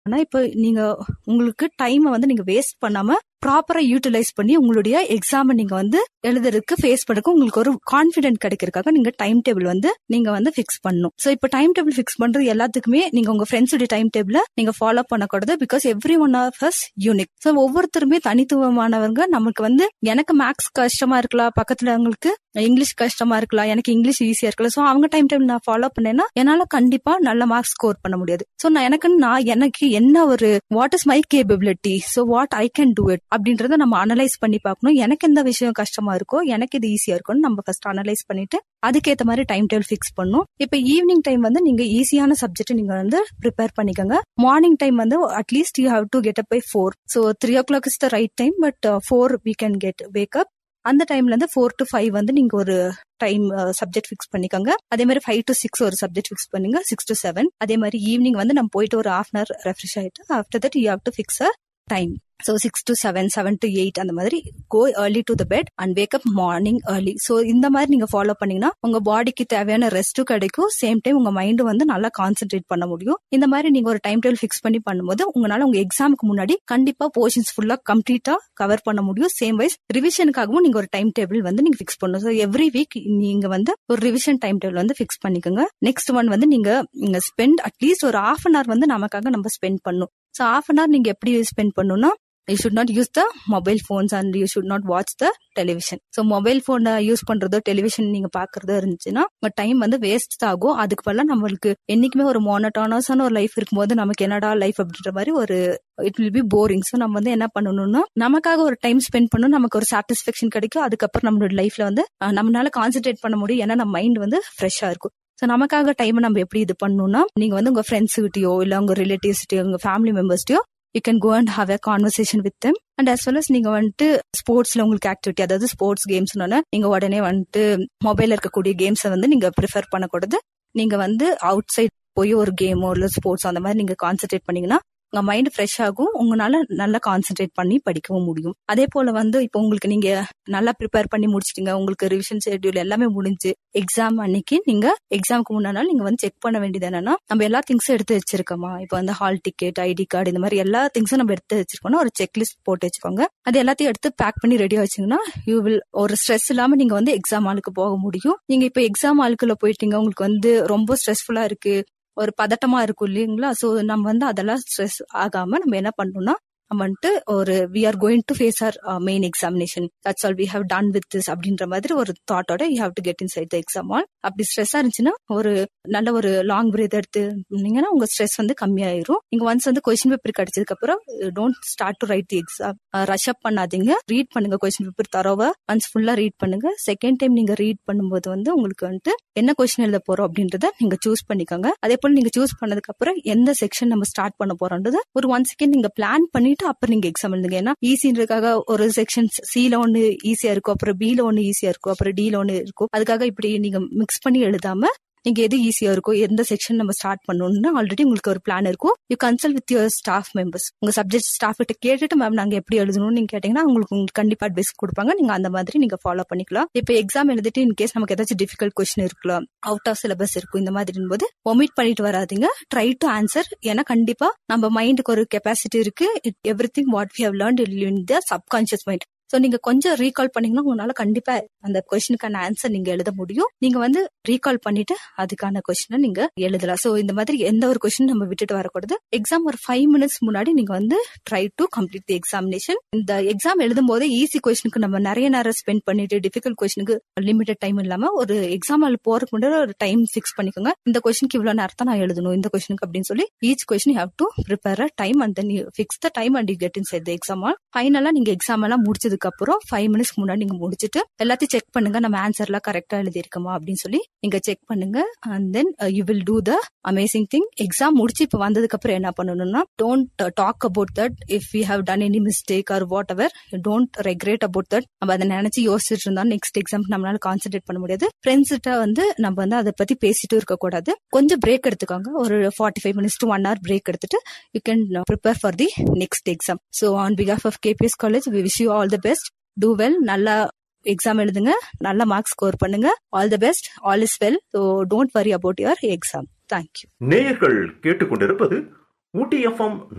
ஆனா இப்போ நீங்க உங்களுக்கு டைமை வந்து நீங்க வேஸ்ட் பண்ணாம ப்ராப்பரா யூட்டிலைஸ் பண்ணி உங்களுடைய எக்ஸாமை நீங்க வந்து எழுதுறதுக்கு ஃபேஸ் பண்ணக்கு உங்களுக்கு ஒரு கான்பிடென்ட் கிடைக்கிறதுக்காக நீங்க டைம் டேபிள் வந்து நீங்க வந்து ஃபிக்ஸ் பண்ணணும் சோ இப்போ டைம் டேபிள் ஃபிக்ஸ் பண்றது எல்லாத்துக்குமே நீங்க உங்க ஃப்ரெண்ட்ஸுடைய டைம் டேபிள நீங்க ஃபாலோ பண்ணக்கூடாது because every one of us unique so ஒவ்வொருத்தருமே தனித்துவமானவங்க நமக்கு வந்து எனக்கு மேக்ஸ் கஷ்டமா இருக்கலாம் பக்கத்துல அவங்களுக்கு இங்கிலீஷ் கஷ்டமா இருக்கலாம் எனக்கு இங்கிலீஷ் ஈஸியா இருக்கலாம் சோ அவங்க டைம் டேபிள் நான் ஃபாலோ பண்ணேன்னா என்னால கண்டிப்பா நல்ல மார்க்ஸ் ஸ்கோர் பண்ண முடியாது சோ நான் எனக்கு நான் எனக்கு என்ன ஒரு what is my capability so what I can do it அப்படின்றத நம்ம அனலைஸ் பண்ணி பார்க்கணும் எனக்கு எந்த விஷயம் கஷ்டமா இருக்கோ எனக்கு இது ஈஸியா இருக்கும்னு நம்ம ஃபர்ஸ்ட் அனலைஸ் பண்ணிட்டு அதுக்கேற்ற மாதிரி டைம் டேபிள் ஃபிக்ஸ் பண்ணும் இப்ப ஈவினிங் டைம் வந்து நீங்க ஈஸியான சப்ஜெக்ட் நீங்க வந்து ப்ரிப்பேர் பண்ணிக்கோங்க மார்னிங் டைம் வந்து at least you have to get up by four so three o'clock is the right time but for we can get wake up அந்த டைம்ல இருந்து ஃபோர் டு ஃபைவ் வந்து நீங்க ஒரு டைம் சப்ஜெக்ட் ஃபிக்ஸ் பண்ணிக்கோங்க அதே மாதிரி ஃபைவ் டு சிக்ஸ் ஒரு சப்ஜெக்ட் ஃபிக்ஸ் பண்ணுங்க சிக்ஸ் டு செவன் அதே மாதிரி ஈவினிங் வந்து நம்ம போயிட்டு ஒரு ஹாஃப் அன் அவர் ரெஃப்ரெஷ் ஆயிட்டு after that you have to fix a time so six to seven seven to eight அந்த மாதிரி go early to the bed and wake up morning early so இந்த மாதிரி நீங்க ஃபாலோ பண்ணீங்கன்னா உங்க பாடிக்கு தேவையான ரெஸ்ட்டும் கிடைக்கும் சேம் டைம் உங்க மைண்டும் வந்து நல்லா கான்சென்ட்ரேட் பண்ண முடியும் இந்த மாதிரி நீங்க ஒரு டைம் டேபிள் ஃபிக்ஸ் பண்ணி பண்ணும்போது உங்களால உங்க எக்ஸாமுக்கு முன்னாடி கண்டிப்பா போர்ஷன்ஸ் ஃபுல்லா கம்ப்ளீட்டா கவர் பண்ண முடியும் சேம் வைஸ் ரிவிஷனுக்காகவும் நீங்க ஒரு டைம் டேபிள் வந்து நீங்க ஃபிக்ஸ் பண்ணணும் ஸோ எவ்ரி வீக் நீங்க வந்து ஒரு ரிவிஷன் டைம் டேபிள் வந்து ஃபிக்ஸ் பண்ணிக்கோங்க நெக்ஸ்ட் ஒன் வந்து நீங்க ஸ்பெண்ட் அட்லீஸ்ட் ஒரு ஹாஃப் அன் ஹவர் வந்து நமக்காக நம்ம ஸ்பெண்ட் பண்ணும் ஸோ ஹாஃப் அன் ஹவர் நீங்க எப்படி ஸ்பெண்ட் பண்ணணும்னா you should not use the mobile phones and you should not watch the television so mobile ஃபோனை யூஸ் பண்றதோ டெலிவிஷன் நீங்க பாக்குறதோ இருந்துச்சுன்னா உங்க டைம் வந்து வேஸ்ட் தான் ஆகும் அதுக்கு பதிலாக நம்மளுக்கு என்னைக்குமே ஒரு மோனட்டானஸான ஒரு லைஃப் இருக்கும்போது நமக்கு என்னடா லைஃப் அப்படின்ற மாதிரி ஒரு it will be boring so நம்ம வந்து என்ன பண்ணணும்னா நமக்காக ஒரு டைம் ஸ்பெண்ட் பண்ணணும் நமக்கு ஒரு சாட்டிஸ்ஃபேக்ஷன் கிடைக்கும் அதுக்கப்புறம் நம்மளோட லைஃப்ல வந்து நம்மளால கான்சென்ட்ரேட் பண்ண முடியும் ஏன்னா நம்ம மைண்ட் வந்து ஃப்ரெஷ்ஷா இருக்கும் ஸோ நமக்காக டைம் நம்ம எப்படி இது பண்ணணும்னா நீங்க வந்து உங்க ஃப்ரெண்ட்ஸ் கிட்டயோ இல்ல உங்க ரிலேட்டிவ்ஸ்கிட்டயோ உங்க ஃபேமிலி மெம்பர்ஸ்கிட்டயோ you can go and have a conversation with them and as well as நீங்க வந்துட்டு ஸ்போர்ட்ஸ்ல உங்களுக்கு ஆக்டிவிட்டி அதாவது ஸ்போர்ட்ஸ் கேம்ஸ் நீங்க உடனே வந்துட்டு மொபைல்ல இருக்கக்கூடிய கேம்ஸை வந்து நீங்க ப்ரிஃபர் பண்ணக்கூடாது நீங்க வந்து அவுட் சைட் போய் ஒரு கேமோ இல்ல ஸ்போர்ட்ஸ் அந்த மாதிரி நீங்க கான்சென்ட்ரேட் பண்ணீங்கன்னா உங்க மைண்ட் ஃப்ரெஷ் ஆகும் உங்களால நல்லா கான்சென்ட்ரேட் பண்ணி படிக்கவும் முடியும் அதே போல வந்து இப்போ உங்களுக்கு நீங்க நல்லா ப்ரிப்பேர் பண்ணி முடிச்சிட்டீங்க உங்களுக்கு ரிவிஷன் ஷெட்யூல் எல்லாமே முடிஞ்சு எக்ஸாம் அன்னைக்கு நீங்க எக்ஸாமுக்கு முன்னாடி நீங்க வந்து செக் பண்ண வேண்டியது என்னன்னா நம்ம எல்லா திங்ஸும் எடுத்து வச்சிருக்கோமா இப்போ வந்து ஹால் டிக்கெட் ஐடி கார்டு இந்த மாதிரி எல்லா திங்ஸும் நம்ம எடுத்து வச்சிருக்கோம்னா ஒரு செக்லிஸ்ட் போட்டு வச்சுக்கோங்க அது எல்லாத்தையும் எடுத்து பேக் பண்ணி ரெடியா வச்சீங்கன்னா யூ வில் ஒரு ஸ்ட்ரெஸ் இல்லாம நீங்க வந்து எக்ஸாம் ஆளுக்கு போக முடியும் நீங்க இப்போ எக்ஸாம் ஆளுக்குள்ள போயிட்டீங்க உங்களுக்கு வந்து ரொம்ப ஸ்ட்ரெஸ்ஃபுல்லா இருக்கு ஒரு பதட்டமா இருக்கும் இல்லைங்களா சோ நம்ம வந்து அதெல்லாம் ஸ்ட்ரெஸ் ஆகாம நம்ம என்ன பண்ணணும்னா நம்ம வந்துட்டு ஒரு we are going to face our main examination that's all we have done with this அப்படின்ற மாதிரி ஒரு தாட்டோட you have to get inside the exam all அப்படி ஸ்ட்ரெஸ்ஸா இருந்துச்சுன்னா ஒரு நல்ல ஒரு லாங் பிரீத் எடுத்து இருந்தீங்கன்னா உங்க ஸ்ட்ரெஸ் வந்து கம்மியாயிரும் நீங்க ஒன்ஸ் வந்து கொஸ்டின் பேப்பர் கிடைச்சதுக்கு அப்புறம் don't start to write the exam rush up பண்ணாதீங்க ரீட் பண்ணுங்க கொஸ்டின் பேப்பர் தரோவா ஒன்ஸ் ஃபுல்லா ரீட் பண்ணுங்க செகண்ட் டைம் நீங்க ரீட் பண்ணும்போது வந்து உங்களுக்கு வந்துட்டு என்ன கொஸ்டின் எழுத போறோம் அப்படின்றத நீங்க சூஸ் பண்ணிக்கோங்க அதே போல நீங்க சூஸ் பண்ணதுக்கு அப்புறம் எந்த செக்ஷன் நம்ம ஸ்டார்ட் பண்ண போறோம்ன்றது ஒரு ஒன் செகண்ட் நீங்க பிளான் பண்ணிட்டு அப்புறம் நீங்க எக்ஸாம் எழுதுங்க ஏன்னா ஈஸின்றதுக்காக ஒரு செக்ஷன் சில ஒன்னு ஈஸியா இருக்கும் அப்புறம் பில ஒன்னு ஈஸியா இருக்கும் அப்புறம் டில ஒன்னு இருக்கும் அதுக்காக இப்படி நீங்க மிக்ஸ் பண்ணி எழுதாம நீங்க எது ஈஸியா இருக்கும் எந்த செக்ஷன் நம்ம ஸ்டார்ட் பண்ணணும்னு ஆல்ரெடி உங்களுக்கு ஒரு பிளான் இருக்கும் you consult with your staff members உங்க சப்ஜெக்ட் ஸ்டாஃப் கிட்ட கேட்டுட்டு மேம் நாங்க எப்படி எழுதணும்னு நீங்க கேட்டீங்கன்னா உங்களுக்கு உங்களுக்கு கண்டிப்பா அட்வைஸ் கொடுப்பாங்க நீங்க அந்த மாதிரி நீங்க ஃபாலோ பண்ணிக்கலாம் இப்போ எக்ஸாம் எழுதிட்டு இன் கேஸ் நமக்கு ஏதாச்சும் டிஃபிகல்ட் கொஸ்டின் இருக்கலாம் அவுட் ஆஃப் சிலபஸ் இருக்கும் இந்த மாதிரி போது ஒமிட் பண்ணிட்டு வராதிங்க ட்ரை டு ஆன்சர் ஏன்னா கண்டிப்பா நம்ம மைண்டுக்கு ஒரு கெப்பாசிட்டி இருக்கு everything what we have learn in the subconscious mind so நீங்க கொஞ்சம் ரீகால் பண்ணீங்கன்னா உங்களால கண்டிப்பா அந்த கொஸ்டினுக்கான ஆன்சர் நீங்க எழுத முடியும் நீங்க வந்து ரீகால் பண்ணிட்டு அதுக்கான கொஸ்டினை நீங்க எழுதலாம் சோ இந்த மாதிரி எந்த ஒரு கொஸ்டின் நம்ம விட்டுட்டு வரக்கூடாது எக்ஸாம் ஒரு ஃபைவ் மினிட்ஸ் முன்னாடி நீங்க வந்து try to complete the examination இந்த எக்ஸாம் எழுதும் போதே ஈஸி கொஸ்டினுக்கு நம்ம நிறைய நேரம் ஸ்பெண்ட் பண்ணிட்டு டிஃபிகல்ட் கொஸ்டினுக்கு லிமிடெட் டைம் இல்லாம ஒரு எக்ஸாம் போறதுக்கு முன்னாடி ஒரு டைம் ஃபிக்ஸ் பண்ணிக்கோங்க இந்த கொஸ்டினுக்கு இவ்வளவு நேரத்தை நான் எழுதணும் இந்த கொஸ்டினுக்கு அப்படின்னு சொல்லி each question have to prepare time and then fix the time and you get inside the exam all ஃபைனலா நீங்க எக்ஸாம் எல்லாம் முடிச்சதுக்கு அப்புறம் ஃபைவ் மினிட்ஸ்க்கு முன்னாடி நீங்க முடிச்சுட்டு எல்லாத்தையும் செக் பண்ணுங்க நம்ம ஆன்சர் எல்லாம் கரெக்டா எழுதிருக்கோமா அப்படின்னு சொல்லி நீங்க செக் பண்ணுங்க and then you will do the amazing thing exam முடிச்சு இப்ப வந்ததுக்கு அப்புறம் என்ன பண்ணணும்னா don't talk about that if you have done any mistake or whatever don't regret about that நம்ம அதை நினைச்சு யோசிச்சுட்டு இருந்தா நெக்ஸ்ட் எக்ஸாம் நம்மளால கான்சென்ட்ரேட் பண்ண முடியாது ஃப்ரெண்ட்ஸ் கிட்ட வந்து நம்ம வந்து அதை பத்தி பேசிட்டு இருக்க கூடாது கொஞ்சம் பிரேக் எடுத்துக்கோங்க ஒரு forty five minutes to one hour break எடுத்துட்டு you can prepare for the next exam so on பிகாஃப் of KPS college we wish you all the best do well நல்லா எக்ஸாம் எழுதுங்க நல்ல மார்க்ஸ் ஸ்கோர் பண்ணுங்க all the best all is well so don't worry about your exam thank you நேயர்கள் கேட்டுக்கொண்டிருப்பது ஊட்டி FM